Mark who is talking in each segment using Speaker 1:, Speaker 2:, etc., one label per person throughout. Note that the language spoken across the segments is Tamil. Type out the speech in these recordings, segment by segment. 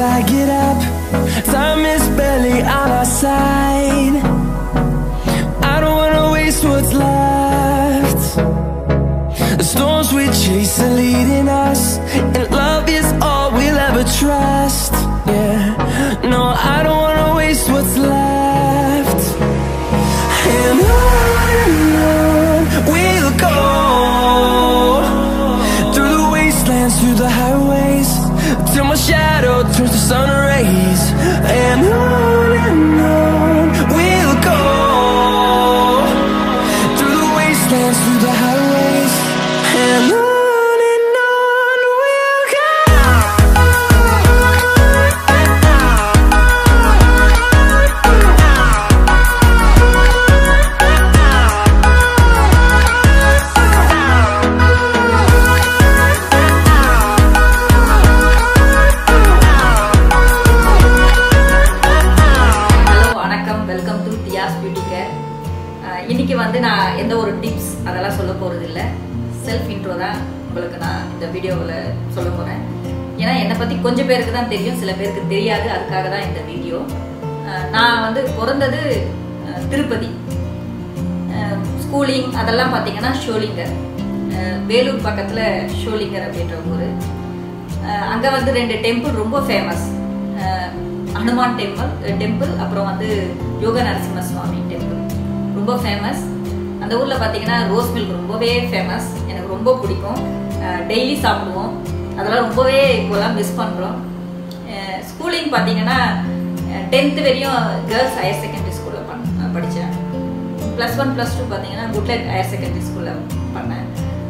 Speaker 1: I get up. Time is barely on our side. I don't wanna waste what's left. The storms we chase are leading us, and love is all we'll ever trust. Yeah, no, I don't wanna waste what's left. And on and on we'll go through the wastelands, through the highways, till my shadow turns to sun rays. And on and on we'll go through the wastelands, through the highways, and on and on we'll
Speaker 2: hello வணக்கம் welcome to Diya's beauty care இன்னைக்கு வந்து நான் எந்த ஒரு டிப்ஸ் அதெல்லாம் சொல்ல போகிறது இல்லை செல்ஃப் இன்ட்ரோ தான் உங்களுக்கு நான் இந்த வீடியோவில் சொல்ல போகிறேன் ஏன்னா என்னை பற்றி கொஞ்சம் பேருக்கு தான் தெரியும் சில பேருக்கு தெரியாது அதுக்காக தான் இந்த வீடியோ அஹ், நான் வந்து பிறந்தது அஹ், திருப்பதி ஸ்கூலிங் அதெல்லாம் பார்த்தீங்கன்னா ஷோலிங்கர் அஹ், வேலூர் பக்கத்தில் ஷோலிங்கர் அப்படின்ற ஊர் அங்கே வந்து ரெண்டு டெம்பிள் ரொம்ப ஃபேமஸ் ஹனுமான் டெம்பிள் டெம்பிள் அப்புறம் வந்து யோக நரசிம்ம சுவாமி டெம்பிள் ரொம்ப ஃபேமஸ் அந்த ஊரில் பார்த்தீங்கன்னா ரோஸ் மில்க் ரொம்பவே ஃபேமஸ் எனக்கு ரொம்ப பிடிக்கும் டெய்லி சாப்பிடுவோம் அதெல்லாம் ரொம்பவே இப்போலாம் மிஸ் பண்ணுறோம் ஸ்கூலிங் பார்த்தீங்கன்னா டென்த்து வரையும் கேர்ள்ஸ் ஹையர் செகண்டரி ஸ்கூலில் பண் படித்தேன் ப்ளஸ் ஒன் ப்ளஸ் டூ பார்த்தீங்கன்னா குட்லைட் ஹையர் செகண்டரி ஸ்கூலில் பண்ணேன்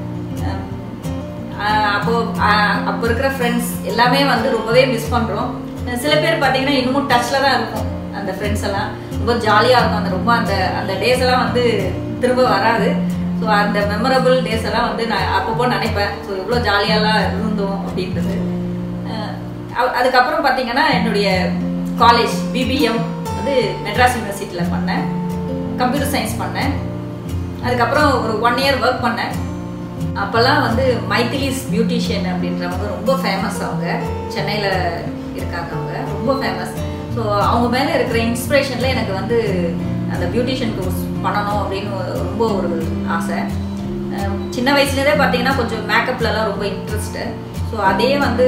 Speaker 2: ஆஹ் அப்போ ஆஹ் அப்போ இருக்கிற ஃப்ரெண்ட்ஸ் எல்லாமே வந்து ரொம்பவே மிஸ் பண்ணுறோம் சில பேர் பார்த்தீங்கன்னா இன்னமும் டச்சில் தான் இருக்கும் அந்த ஃப்ரெண்ட்ஸ் எல்லாம் ரொம்ப ஜாலியாக இருக்கும் அந்த ரொம்ப அந்த அந்த டேஸ் எல்லாம் வந்து திரும்ப வராது ஸோ அந்த மெமரபிள் டேஸ் எல்லாம் வந்து நான் அப்பப்போ நினைப்பேன் ஸோ எவ்வளோ ஜாலியாலாம் இருந்தோம் அப்படின்றது ஆஹ் அ- அதுக்கப்புறம் பார்த்தீங்கன்னா என்னுடைய காலேஜ் பிபிஎம் வந்து மெட்ராஸ் யூனிவர்சிட்டியில் பண்ணேன் கம்ப்யூட்டர் சயின்ஸ் பண்ணேன் அதுக்கப்புறம் ஒரு ஒன் இயர் ஒர்க் பண்ணேன் அப்போல்லாம் வந்து மைத்திலிஸ் பியூட்டிஷியன் அப்படின்றவங்க ரொம்ப ஃபேமஸ் அவங்க சென்னையில் இருக்காங்க அவங்க ரொம்ப ஃபேமஸ் ஸோ அவங்க மேலே இருக்கிற இன்ஸ்பிரேஷனில் எனக்கு வந்து அந்த பியூட்டிஷியன் கோர்ஸ் பண்ணணும் அப்படின்னு ஒரு- ரொம்ப ஒரு ஆசை அஹ் சின்ன வயசுலேருந்தே பார்த்தீங்கன்னா கொஞ்சம் மேக்கப்லலாம் ரொம்ப இன்ட்ரெஸ்ட்டு ஸோ அதே வந்து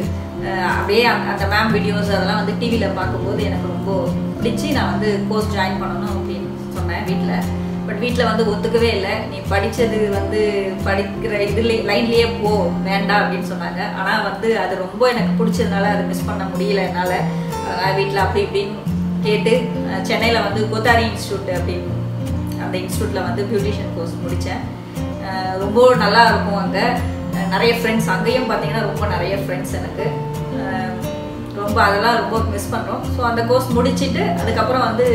Speaker 2: அஹ் அப்படியே அந்த- அந்த மேம் வீடியோஸ் அதெல்லாம் வந்து டிவியில் பார்க்கும்போது எனக்கு ரொம்ப பிடிச்சி நான் வந்து கோர்ஸ் ஜாயின் பண்ணணும் அப்படின்னு சொன்னேன் வீட்டில் பட் வீட்டில் வந்து ஒத்துக்கவே இல்லை நீ படித்தது வந்து படிக்கிற இதுல லைன்லேயே போ வேண்டாம் அப்படின்னு சொன்னாங்க ஆனால் வந்து அது ரொம்ப எனக்கு பிடிச்சதுனால அதை மிஸ் பண்ண முடியல என்னால் வீட்டில் அப்படி இப்படின்னு கேட்டு சென்னையில் வந்து கோத்தாரி இன்ஸ்டியூட் அப்படின்னு அந்த இன்ஸ்டியூட்டில் வந்து பியூட்டிஷியன் கோர்ஸ் முடித்தேன் ரொம்ப நல்லா இருக்கும் அங்கே நிறைய ஃப்ரெண்ட்ஸ் அங்கேயும் பார்த்தீங்கன்னா ரொம்ப நிறைய ஃப்ரெண்ட்ஸ் எனக்கு அஹ் ரொம்ப அதெல்லாம் ரொம்ப மிஸ் பண்ணுறோம் ஸோ அந்த கோர்ஸ் முடிச்சிட்டு அதுக்கப்புறம் வந்து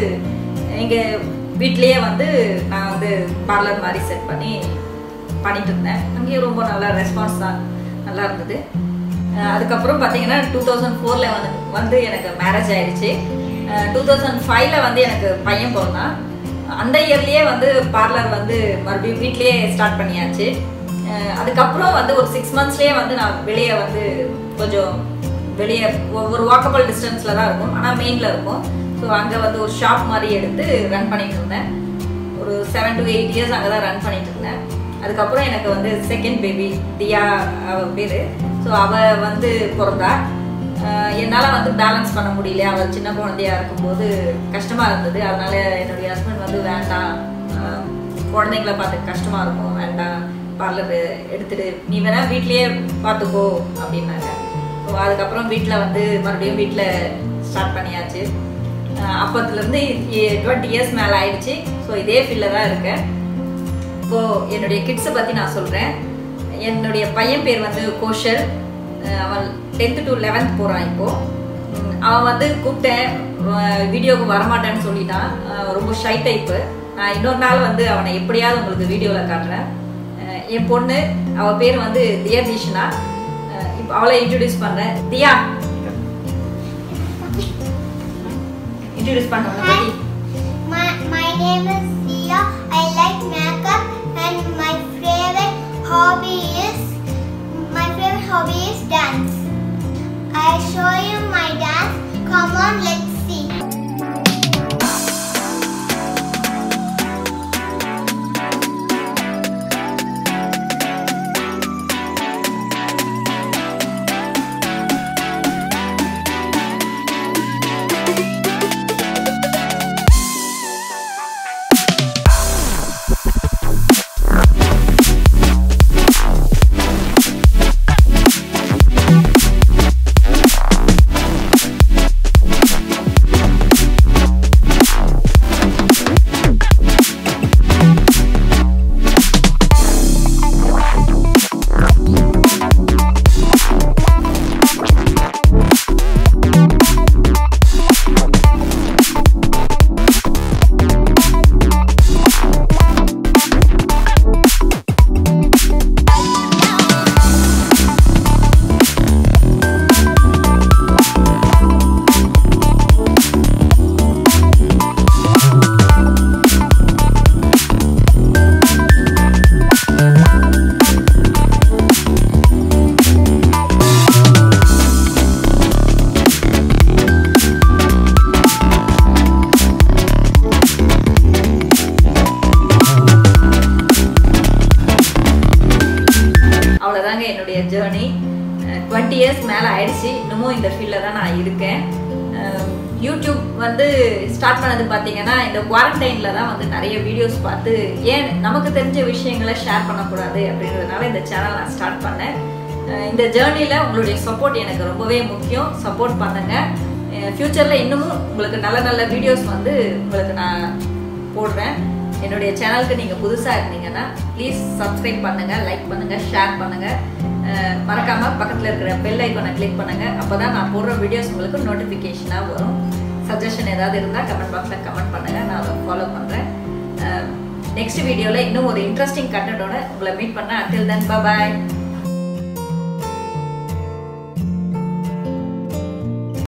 Speaker 2: எங்கள் வீட்லேயே வந்து நான் வந்து பார்லர் மாதிரி செட் பண்ணி பண்ணிட்டு இருந்தேன் அங்கேயும் ரொம்ப நல்லா ரெஸ்பான்ஸ் தான் நல்லா இருந்தது அஹ் அதுக்கப்புறம் பார்த்தீங்கன்னா டூ தௌசண்ட் ஃபோரில் வந்து வந்து எனக்கு மேரேஜ் ஆயிடுச்சு டூ தௌசண்ட் ஃபைவ்ல வந்து எனக்கு பையன் பிறந்தான் அந்த இயர்லேயே வந்து பார்லர் வந்து மறுபடியும் வீட்லேயே ஸ்டார்ட் பண்ணியாச்சு அஹ் அதுக்கப்புறம் வந்து ஒரு சிக்ஸ் மந்த்ஸ்லேயே வந்து நான் வெளியே வந்து கொஞ்சம் வெளியே ஒரு வாக்கபிள் டிஸ்டன்ஸில் தான் இருக்கும் ஆனால் மெயினில் இருக்கும் ஸோ அங்கே வந்து ஒரு ஷாப் மாதிரி எடுத்து ரன் பண்ணிட்டு இருந்தேன் ஒரு செவன் டு எயிட் இயர்ஸ் அங்கே தான் ரன் பண்ணிட்டு இருந்தேன் அதுக்கப்புறம் எனக்கு வந்து செகண்ட் பேபி தியா அவ பேர் ஸோ அவள் வந்து பிறந்தா அஹ் என்னால வந்து பேலன்ஸ் பண்ண முடியல அவள் சின்ன குழந்தையா இருக்கும்போது கஷ்டமா இருந்தது அதனால என்னுடைய ஹஸ்பண்ட் வந்து வேண்டாம் அஹ் குழந்தைங்கள பார்த்து கஷ்டமா இருக்கும் வேண்டாம் பார்லர் எடுத்துட்டு நீ வேணா வீட்லயே பார்த்துக்கோ அப்படின்னாங்க ஸோ அதுக்கப்புறம் வீட்டில் வந்து மறுபடியும் வீட்டில் ஸ்டார்ட் பண்ணியாச்சு அஹ் அப்பத்துலேருந்து டுவெண்ட்டி இயர்ஸ் மேலே ஆயிடுச்சு ஸோ இதே ஃபீல்டில் தான் இருக்கேன் இப்போ என்னுடைய கிட்ஸை பற்றி நான் சொல்கிறேன் என்னுடைய பையன் பேர் வந்து கோஷல் அஹ் அவன் டென்த்து டு லெவன்த் போகிறான் இப்போ உம் அவன் வந்து கூப்பிட்டேன் அஹ் வீடியோவுக்கு வரமாட்டேன்னு சொல்லிட்டான் அஹ் ரொம்ப ஷை டைப்பு நான் இன்னொரு நாள் வந்து அவனை எப்படியாவது உங்களுக்கு வீடியோவில் காட்டுறேன் அஹ் என் பொண்ணு அவள் பேர் வந்து தியா தீஷனா அஹ் இப்போ அவளை இன்ட்ரடியூஸ் பண்ணுறேன் தியா இன்ட்ரடியூஸ் பண்ண உன்னை பற்றி
Speaker 3: My, my name is Sia. I like makeup and my favorite hobby is my favorite hobby is dance. I I'll show you my dance. Come on, let's see.
Speaker 2: அவ்வளோதாங்க என்னுடைய ஜேர்னி டுவெண்ட்டி இயர்ஸ் மேலே ஆயிடுச்சு இன்னமும் இந்த ஃபீல்டில் தான் நான் இருக்கேன் அஹ் யூடியூப் வந்து ஸ்டார்ட் பண்ணது பார்த்தீங்கன்னா இந்த குவாரண்டைனில் தான் வந்து நிறைய வீடியோஸ் பார்த்து ஏன் நமக்கு தெரிஞ்ச விஷயங்களை ஷேர் பண்ணக்கூடாது அப்படின்றதுனால இந்த சேனல் நான் ஸ்டார்ட் பண்ணேன் அஹ் இந்த ஜேர்னியில் உங்களுடைய சப்போர்ட் எனக்கு ரொம்பவே முக்கியம் சப்போர்ட் பண்ணுங்கள் ஃப்யூச்சரில் இன்னமும் உங்களுக்கு நல்ல நல்ல வீடியோஸ் வந்து உங்களுக்கு நான் போடுறேன் என்னுடைய சேனலுக்கு நீங்கள் புதுசாக இருந்தீங்கன்னா ப்ளீஸ் சப்ஸ்கிரைப் பண்ணுங்கள் லைக் பண்ணுங்கள் ஷேர் பண்ணுங்கள் மறக்காமல் பக்கத்தில் இருக்கிற பெல் ஐக்கானை கிளிக் பண்ணுங்கள் அப்போ தான் நான் போடுற வீடியோஸ் உங்களுக்கு நோட்டிஃபிகேஷனாக வரும் சஜஷன் ஏதாவது இருந்தால் கமெண்ட் பாக்ஸில் கமெண்ட் பண்ணுங்கள் நான் அதை ஃபாலோ பண்ணுறேன் நெக்ஸ்ட் வீடியோவில் இன்னும் ஒரு இன்ட்ரெஸ்டிங் கண்டென்ட்டோட உங்களை மீட் பண்ணேன் until then bye bye